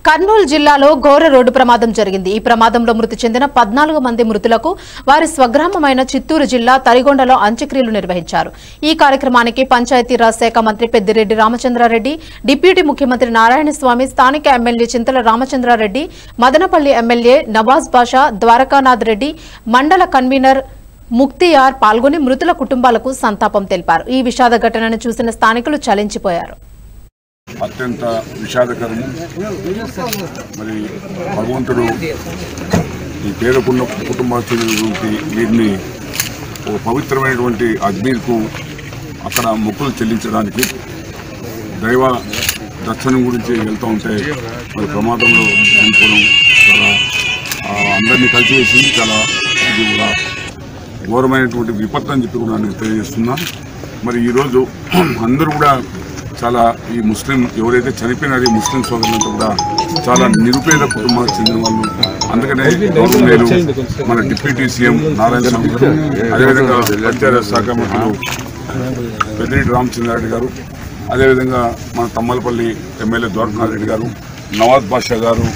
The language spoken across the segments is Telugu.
కర్నూలు జిల్లాలో ఘోర రోడ్డు ప్రమాదం జరిగింది ఈ ప్రమాదంలో మృతి చెందిన పద్నాలుగు మంది మృతులకు వారి స్వగ్రామమైన చిత్తూరు జిల్లా తరిగొండలో అంత్యక్రియలు నిర్వహించారు ఈ కార్యక్రమానికి పంచాయతీరాజ్ శాఖ మంత్రి పెద్దిరెడ్డి రామచంద్రారెడ్డి డిప్యూటీ ముఖ్యమంత్రి నారాయణస్వామి స్థానిక ఎమ్మెల్యే చింతల రామచంద్రారెడ్డి మదనపల్లి ఎమ్మెల్యే నవాజ్ బాషా ద్వారకానాథ్ రెడ్డి మండల కన్వీనర్ ముక్తియార్ పాల్గొని మృతుల కుటుంబాలకు సంతాపం తెలిపారు ఈ విషాద ఘటనను చూసిన స్థానికులు చలించిపోయారు అత్యంత విషాదకరం మరి భగవంతుడు ఈ పేదకున్న కుటుంబానికి చెందినటువంటి వీరిని ఒక పవిత్రమైనటువంటి అగ్నికు అక్కడ మొక్కులు చెల్లించడానికి దైవ దర్శనం గురించి వెళ్తూ ఉంటే మరి ప్రమాదంలో చనిపోవడం చాలా ఆ, అందరినీ కలిసివేసి చాలా ఇది కూడా ఘోరమైనటువంటి విపత్తు అని చెప్పి కూడా నేను తెలియజేస్తున్నా మరి ఈరోజు అందరూ కూడా చాలా ఈ ముస్లిం ఎవరైతే చనిపోయినారో ఈ ముస్లిం సోదరులంతా కూడా చాలా నిరుపేద కుటుంబాలకు చెందిన వాళ్ళు అందుకనే గవర్నమెంట్ మన డిప్యూటీ సీఎం నారాయణ స్వామి గారు అదేవిధంగా పంచాయత్ శాఖ మంత్రులు పెద్దిరెడ్డి రామచంద్రారెడ్డి గారు అదేవిధంగా మన తమ్మలపల్లి ఎమ్మెల్యే ద్వారకనాథ్ రెడ్డి గారు నవాజ్ బాషా గారు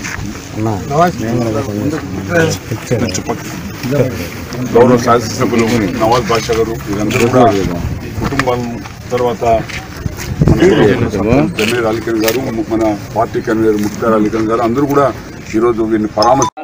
గౌరవ శాసనసభ్యులు నవాజ్ బాషా గారు వీరందరూ కూడా కుటుంబం తర్వాత జమీర్ అలీఖాన్ గారు మన పార్టీ కన్వీనర్ ముఖ్తార్ అలీఖాన్ గారు అందరూ కూడా ఈరోజు వీరిని పరామర్శ